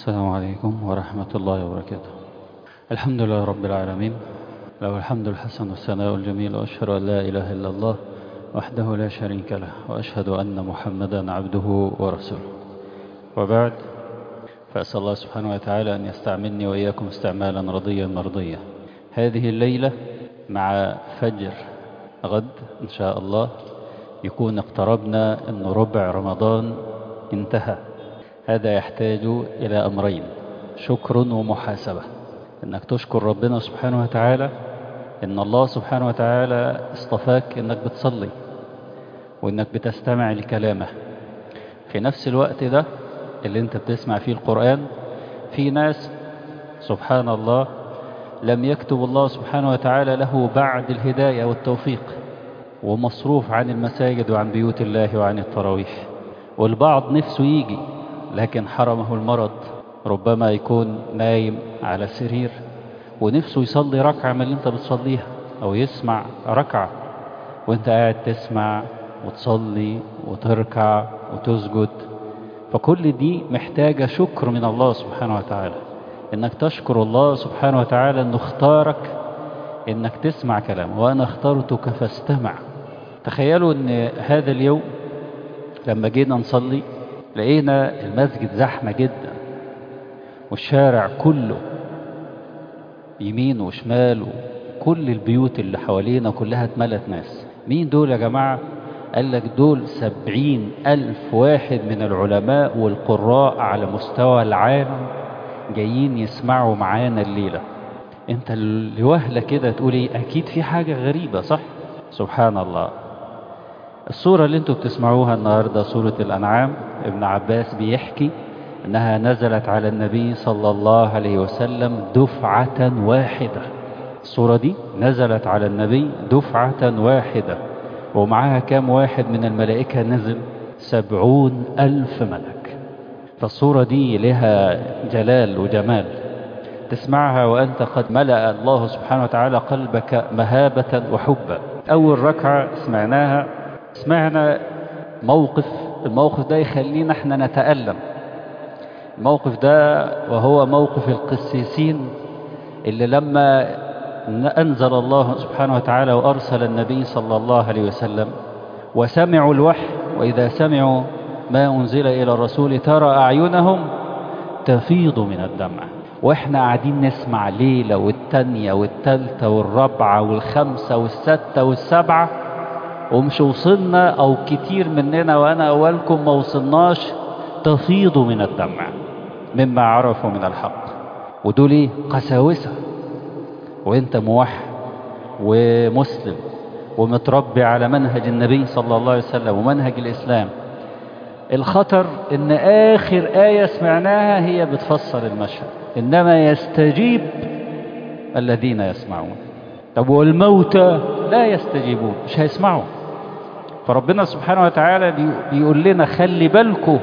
السلام عليكم ورحمة الله وبركاته الحمد لله رب العالمين له الحمد الحسن والثناء الجميل وأشهد أن لا إله إلا الله وحده لا شريك له وأشهد أن محمدا عبده ورسوله وبعد فأسأل الله سبحانه وتعالى أن يستعملني وإياكم استعمالا رضيا مرضيا هذه الليلة مع فجر غد إن شاء الله يكون اقتربنا أن ربع رمضان انتهى هذا يحتاج إلى أمرين شكر ومحاسبة أنك تشكر ربنا سبحانه وتعالى أن الله سبحانه وتعالى اصطفاك أنك بتصلي وأنك بتستمع لكلامه في نفس الوقت ده اللي انت بتسمع فيه القرآن في ناس سبحان الله لم يكتب الله سبحانه وتعالى له بعد الهداية والتوفيق ومصروف عن المساجد وعن بيوت الله وعن التراويح والبعض نفسه يجي لكن حرمه المرض ربما يكون نايم على سرير ونفسه يصلي ركعة من اللي انت بتصليها او يسمع ركعة وانت قاعد تسمع وتصلي وتركع وتسجد فكل دي محتاجة شكر من الله سبحانه وتعالى انك تشكر الله سبحانه وتعالى انه اختارك انك تسمع كلامه وانا اخترتك فاستمع تخيلوا ان هذا اليوم لما جينا نصلي لقينا المسجد زحمة جدا والشارع كله يمين وشمال وكل البيوت اللي حوالينا كلها اتملت ناس مين دول يا جماعة قال لك دول سبعين ألف واحد من العلماء والقراء على مستوى العالم جايين يسمعوا معانا الليلة انت لوهلة كده تقول ايه اكيد في حاجة غريبة صح سبحان الله الصورة اللي انتوا بتسمعوها النهاردة سورة الأنعام ابن عباس بيحكي انها نزلت على النبي صلى الله عليه وسلم دفعة واحدة الصورة دي نزلت على النبي دفعة واحدة ومعاها كام واحد من الملائكة نزل سبعون ألف ملك فالصورة دي لها جلال وجمال تسمعها وأنت قد ملأ الله سبحانه وتعالى قلبك مهابة وحبا أول ركعة سمعناها سمعنا موقف الموقف ده يخلينا احنا نتألم الموقف ده وهو موقف القسيسين اللي لما أنزل الله سبحانه وتعالى وأرسل النبي صلى الله عليه وسلم وسمعوا الوحي وإذا سمعوا ما أنزل إلى الرسول ترى أعينهم تفيض من الدمع وإحنا قاعدين نسمع ليلة والتانية والتالتة والرابعة والخمسة والستة والسبعة ومش وصلنا أو كتير مننا وأنا أولكم ما وصلناش تفيض من الدمع مما عرفوا من الحق ودول ايه قساوسة وانت موحد ومسلم ومتربي على منهج النبي صلى الله عليه وسلم ومنهج الإسلام الخطر ان آخر آية سمعناها هي بتفسر المشهد إنما يستجيب الذين يسمعون طب والموتى لا يستجيبون مش هيسمعوا فربنا سبحانه وتعالى بيقول لنا خلي بالكم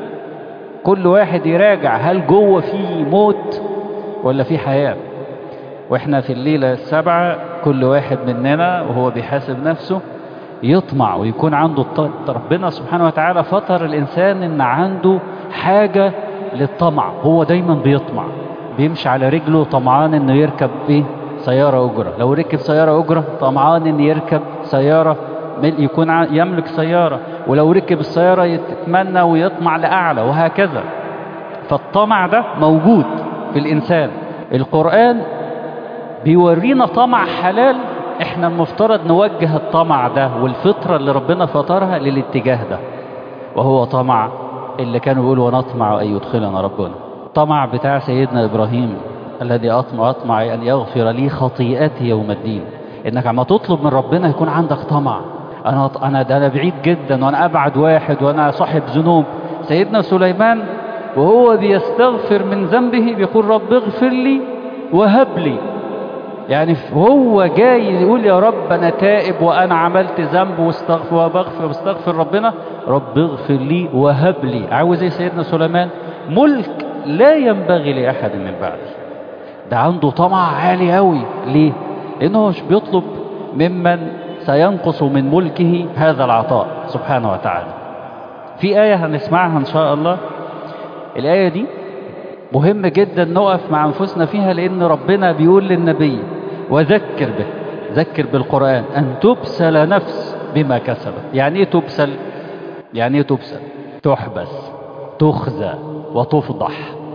كل واحد يراجع هل جوه في موت ولا في حياة واحنا في الليلة السبعة كل واحد مننا وهو بيحاسب نفسه يطمع ويكون عنده الط... ربنا سبحانه وتعالى فطر الإنسان إن عنده حاجة للطمع هو دايما بيطمع بيمشي على رجله طمعان إنه يركب إيه سيارة أجرة لو ركب سيارة أجرة طمعان إن يركب سيارة يكون يملك سيارة ولو ركب السيارة يتمنى ويطمع لأعلى وهكذا فالطمع ده موجود في الإنسان القرآن بيورينا طمع حلال احنا المفترض نوجه الطمع ده والفطرة اللي ربنا فطرها للاتجاه ده وهو طمع اللي كانوا بيقولوا ونطمع أن يدخلنا ربنا طمع بتاع سيدنا إبراهيم الذي أطمع, أطمع أن يغفر لي خطيئتي يوم الدين إنك عما تطلب من ربنا يكون عندك طمع أنا أنا ده أنا بعيد جدا وأنا أبعد واحد وأنا صاحب ذنوب سيدنا سليمان وهو بيستغفر من ذنبه بيقول رب اغفر لي وهب لي يعني هو جاي يقول يا رب أنا تائب وأنا عملت ذنب واستغفر وبغفر واستغفر ربنا رب اغفر لي وهب لي عاوز ايه سيدنا سليمان ملك لا ينبغي لأحد من بعدي ده عنده طمع عالي قوي ليه لأنه مش بيطلب ممن سينقص من ملكه هذا العطاء سبحانه وتعالى في آية هنسمعها إن شاء الله الآية دي مهم جدا نقف مع أنفسنا فيها لأن ربنا بيقول للنبي وذكر به ذكر بالقرآن أن تبسل نفس بما كسبت يعني إيه تبسل يعني إيه تبسل تحبس تخزى وتفضح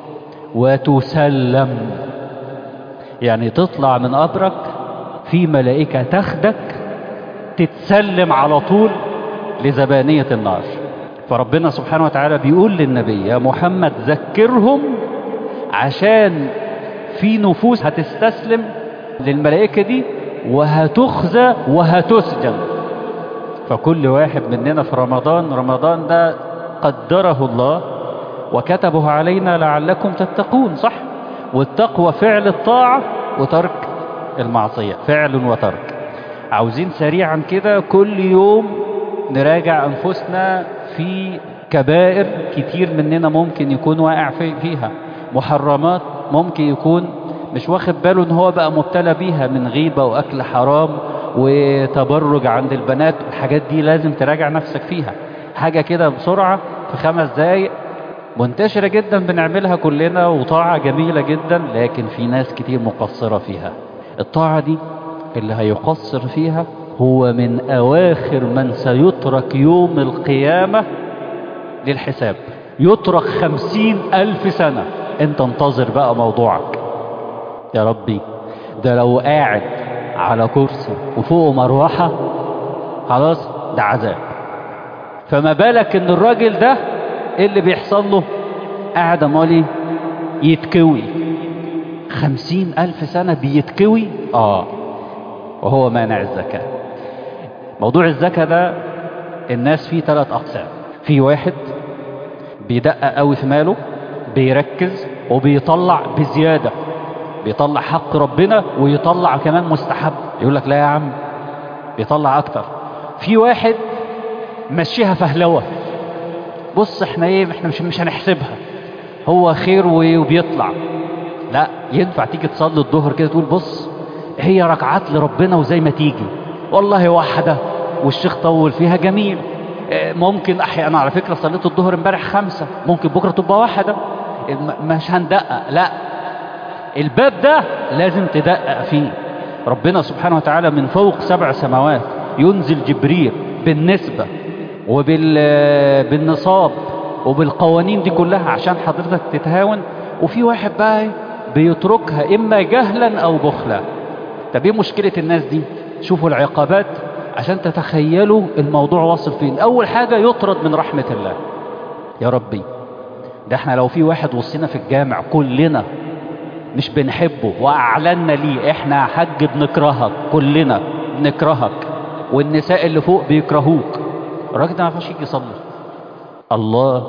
وتسلم يعني تطلع من قبرك في ملائكة تاخدك تتسلم على طول لزبانية النار فربنا سبحانه وتعالى بيقول للنبي يا محمد ذكرهم عشان في نفوس هتستسلم للملائكة دي وهتخزى وهتسجن فكل واحد مننا في رمضان رمضان ده قدره الله وكتبه علينا لعلكم تتقون صح والتقوى فعل الطاعة وترك المعصية فعل وترك عاوزين سريعا كده كل يوم نراجع أنفسنا في كبائر كتير مننا ممكن يكون واقع في فيها محرمات ممكن يكون مش واخد باله ان هو بقى مبتلى بيها من غيبة واكل حرام وتبرج عند البنات الحاجات دي لازم تراجع نفسك فيها حاجة كده بسرعة في خمس دقايق منتشرة جدا بنعملها كلنا وطاعة جميلة جدا لكن في ناس كتير مقصرة فيها الطاعة دي اللي هيقصر فيها هو من أواخر من سيترك يوم القيامة للحساب يترك خمسين ألف سنة انت انتظر بقى موضوعك يا ربي ده لو قاعد على كرسي وفوقه مروحة خلاص ده عذاب فما بالك ان الراجل ده ايه اللي بيحصل له قاعد امالي يتكوي خمسين ألف سنة بيتكوي آه وهو مانع الزكاة موضوع الزكاة ده الناس فيه ثلاث أقسام في واحد بيدقق قوي في ماله بيركز وبيطلع بزيادة بيطلع حق ربنا ويطلع كمان مستحب يقول لك لا يا عم بيطلع أكتر في واحد مشيها فهلوة بص احنا ايه احنا مش مش هنحسبها هو خير وبيطلع لا ينفع تيجي تصلي الظهر كده تقول بص هي ركعات لربنا وزي ما تيجي والله واحدة والشيخ طول فيها جميل ممكن احيانا على فكرة صليت الظهر امبارح خمسة ممكن بكرة تبقى واحدة مش هندقق لا الباب ده لازم تدقق فيه ربنا سبحانه وتعالى من فوق سبع سماوات ينزل جبريل بالنسبة وبالنصاب وبالقوانين دي كلها عشان حضرتك تتهاون وفي واحد بقى بيتركها إما جهلا أو بخلا طب ايه مشكلة الناس دي شوفوا العقابات عشان تتخيلوا الموضوع واصل فين أول حاجة يطرد من رحمة الله يا ربي ده احنا لو في واحد وصينا في الجامع كلنا مش بنحبه وأعلنا ليه احنا حج بنكرهك كلنا بنكرهك والنساء اللي فوق بيكرهوك الراجل ده ما ينفعش يجي يصلي الله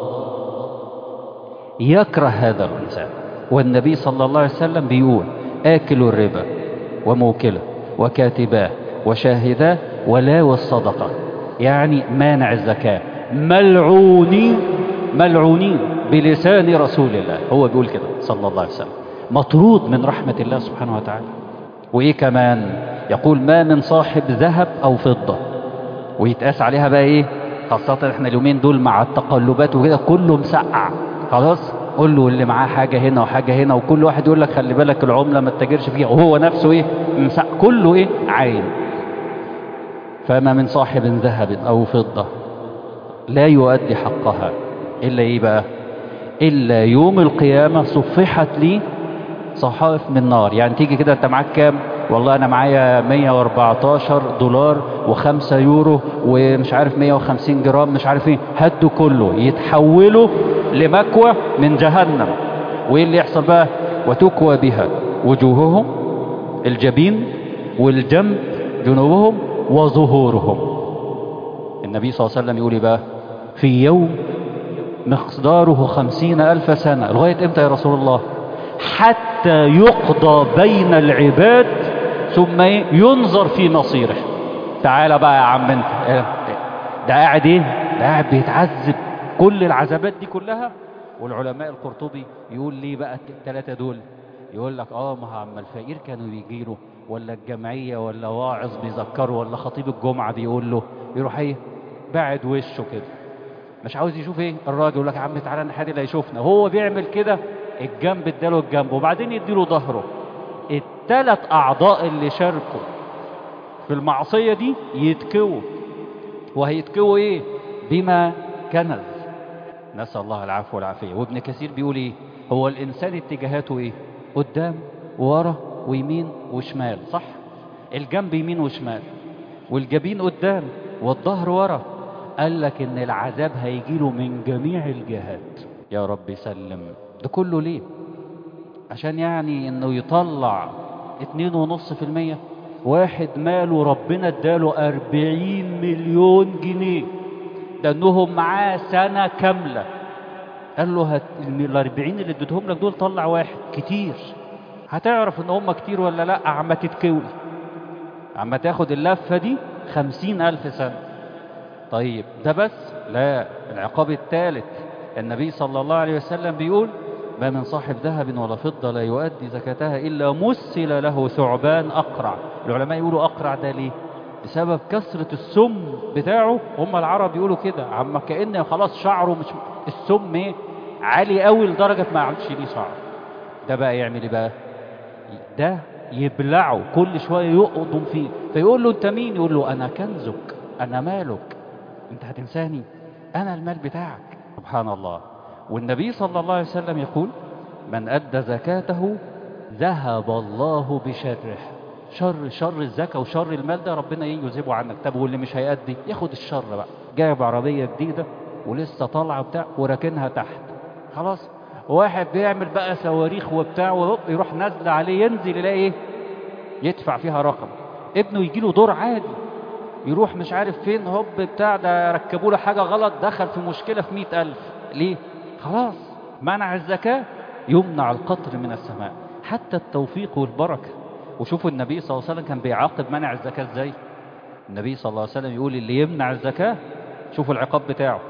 يكره هذا الإنسان والنبي صلى الله عليه وسلم بيقول آكل الربا وموكله وكاتباه وشاهداه ولا والصدقة يعني مانع الزكاة ملعونين ملعونين بلسان رسول الله هو بيقول كده صلى الله عليه وسلم مطرود من رحمة الله سبحانه وتعالى وإيه كمان يقول ما من صاحب ذهب أو فضة ويتقاس عليها بقى إيه خاصة احنا اليومين دول مع التقلبات وكده كله مسقع خلاص قول له اللي معاه حاجة هنا وحاجة هنا وكل واحد يقول لك خلي بالك العملة ما تتاجرش فيها وهو نفسه ايه مسقع كله ايه عين فما من صاحب ذهب أو فضة لا يؤدي حقها إلا إيه بقى إلا يوم القيامة صفحت لي صحائف من نار يعني تيجي كده أنت معاك كام والله أنا معايا 114 دولار و5 يورو ومش عارف 150 جرام مش عارف إيه هدوا كله يتحولوا لمكوى من جهنم وإيه اللي يحصل بقى وتكوى بها وجوههم الجبين والجنب جنوبهم وظهورهم النبي صلى الله عليه وسلم يقول بقى في يوم مقداره خمسين ألف سنة لغاية إمتى يا رسول الله حتى يقضى بين العباد ثم ينظر في مصيره تعالى بقى يا عم انت ده قاعد ايه ده قاعد بيتعذب كل العذابات دي كلها والعلماء القرطبي يقول ليه بقى الثلاثة دول يقول لك اه ما عم الفقير كانوا بيجيله ولا الجمعية ولا واعظ بيذكره ولا خطيب الجمعة بيقول له يروح ايه بعد وشه كده مش عاوز يشوف ايه الراجل يقول لك يا عم تعالى حد اللي هيشوفنا هو بيعمل كده الجنب اداله الجنب وبعدين يديله ظهره الثلاث اعضاء اللي شاركوا في المعصية دي يتكووا وهيتكووا ايه بما كنز نسأل الله العفو والعافية وابن كثير بيقول ايه هو الانسان اتجاهاته ايه قدام ورا ويمين وشمال صح الجنب يمين وشمال والجبين قدام والظهر ورا قال لك ان العذاب هيجيله من جميع الجهات يا رب سلم ده كله ليه عشان يعني انه يطلع اتنين ونص في المية واحد ماله ربنا اداله اربعين مليون جنيه ده انهم معاه سنة كاملة قال له هت الاربعين اللي اديتهم لك دول طلع واحد كتير هتعرف ان هم كتير ولا لا عما تتكوي عما تاخد اللفة دي خمسين الف سنة طيب ده بس لا العقاب الثالث النبي صلى الله عليه وسلم بيقول ما من صاحب ذهب ولا فضة لا يؤدي زكاتها إلا مسل له ثعبان أقرع العلماء يقولوا أقرع ده ليه بسبب كثرة السم بتاعه هم العرب يقولوا كده عما كأن خلاص شعره مش السم ايه عالي قوي لدرجة ما عادش ليه شعر ده بقى يعمل ايه بقى ده يبلعه كل شوية يقضم فيه فيقول له انت مين يقول له انا كنزك انا مالك انت هتنساني انا المال بتاعك سبحان الله والنبي صلى الله عليه وسلم يقول من أدى زكاته ذهب الله بشره شر شر الزكاة وشر المال ده ربنا يجذبه عنك طب واللي مش هيأدي ياخد الشر بقى جايب عربية جديدة ولسه طالعة بتاع وراكنها تحت خلاص واحد بيعمل بقى صواريخ وبتاع ويروح نازل عليه ينزل يلاقي ايه يدفع فيها رقم ابنه يجي له دور عادي يروح مش عارف فين هوب بتاع ده ركبوا له حاجة غلط دخل في مشكلة في مئة ألف ليه خلاص منع الزكاة يمنع القطر من السماء حتى التوفيق والبركة وشوفوا النبي صلى الله عليه وسلم كان بيعاقب منع الزكاة ازاي النبي صلى الله عليه وسلم يقول اللي يمنع الزكاة شوفوا العقاب بتاعه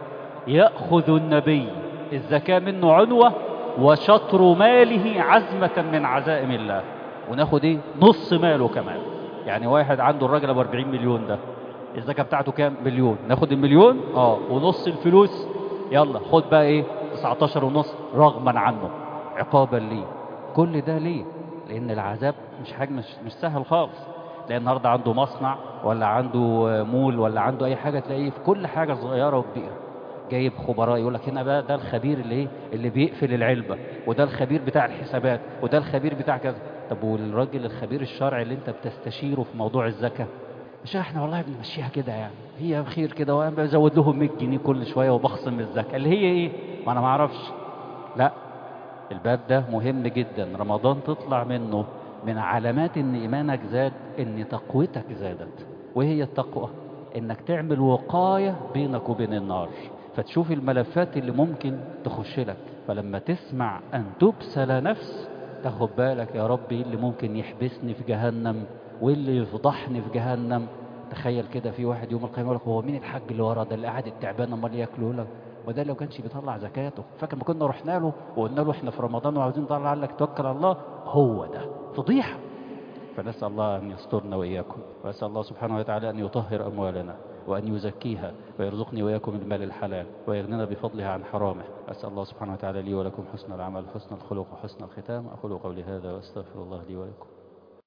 يأخذ النبي الزكاة منه عنوة وشطر ماله عزمة من عزائم الله وناخد ايه نص ماله كمان يعني واحد عنده الراجل ابو 40 مليون ده الزكاة بتاعته كام مليون ناخد المليون اه ونص الفلوس يلا خد بقى ايه 19 ونص رغما عنه عقابا ليه كل ده ليه لان العذاب مش حاجه مش, مش سهل خالص تلاقي النهارده عنده مصنع ولا عنده مول ولا عنده اي حاجه تلاقيه في كل حاجه صغيره وكبيره جايب خبراء يقول لك هنا بقى ده الخبير اللي ايه اللي بيقفل العلبه وده الخبير بتاع الحسابات وده الخبير بتاع كذا طب والراجل الخبير الشرعي اللي انت بتستشيره في موضوع الزكاه مش احنا والله بنمشيها كده يعني هي بخير كده وانا بزود لهم 100 جنيه كل شويه وبخصم الزكاه اللي هي ايه ما انا ما اعرفش لا الباب ده مهم جدا رمضان تطلع منه من علامات ان ايمانك زاد ان تقوتك زادت وهي التقوى انك تعمل وقايه بينك وبين النار فتشوف الملفات اللي ممكن تخش لك فلما تسمع ان تبسل نفس تاخد بالك يا ربي ايه اللي ممكن يحبسني في جهنم واللي يفضحني في جهنم تخيل كده في واحد يوم القيامه يقول لك هو مين الحاج اللي ورا ده اللي قاعد التعبان امال ياكله لك وده لو كانش بيطلع زكاته فاكر ما كنا رحنا له وقلنا له احنا في رمضان وعاوزين نطلع لك توكل على الله هو ده فضيحه فنسال الله ان يسترنا واياكم واسال الله سبحانه وتعالى ان يطهر اموالنا وأن يزكيها ويرزقني وإياكم المال الحلال ويغننا بفضلها عن حرامه أسأل الله سبحانه وتعالى لي ولكم حسن العمل حسن الخلق وحسن الختام أقول قولي هذا وأستغفر الله لي ولكم